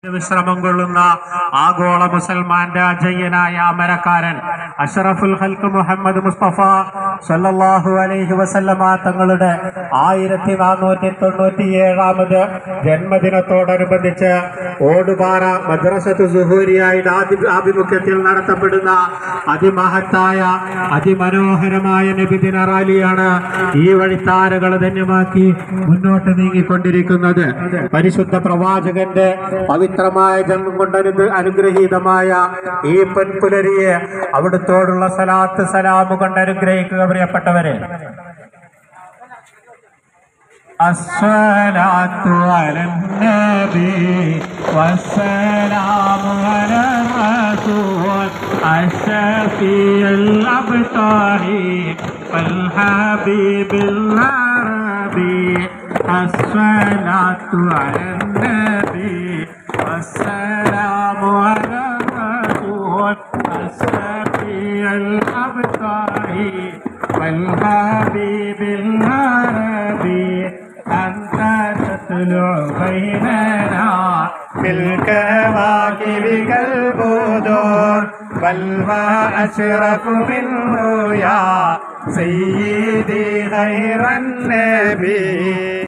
വിശ്രമം കൊള്ളുന്ന ആഗോള മുസൽമാൻ രാജയ്യനായ അമരക്കാരൻ അഷറഫുൽ ഹൽക്ക് മുഹമ്മദ് മുസ്തഫ സല്ലല്ലാഹു അലൈഹി വസല്ലമ തങ്ങളുടെ ആയിരത്തി നാനൂറ്റി തൊണ്ണൂറ്റി ഏഴാമത് ജന്മദിനത്തോടനുബന്ധിച്ച് ഓടുപാറ മദ്രസത്ത് സുഹൂരിയായുടെ ആദി- ആഭിമുഖ്യത്തിൽ നടത്തപ്പെടുന്ന അതിമഹത്തായ അതിമനോഹരമായ നബിദിന റാലിയാണ് ഈ വഴിത്താരകൾ ധന്യമാക്കി മുന്നോട്ട് നീങ്ങിക്കൊണ്ടിരിക്കുന്നത് പരിശുദ്ധ പ്രവാചകന്റെ പവിത്രമായ ജന്മം കൊണ്ട് അനു- അനുഗ്രഹീതമായ ഈ പെൺപുലരിയെ അവിടുത്തോടുള്ള സലാത്ത് സലാമ് കൊണ്ട് അനുഗ്രഹിക്കുക പ്രിയപ്പെട്ടവരെ الصلاة على النبي والسلام على الرسول الشفيع الأبطال والحبيب العربي الصلاة على النبي والسلام على الرسول الشفيع الأبطال والحبيب العربي أنت تطلع بيننا في الكواكب كالبدور بل ما أشرف منه يا سيدي غير النبي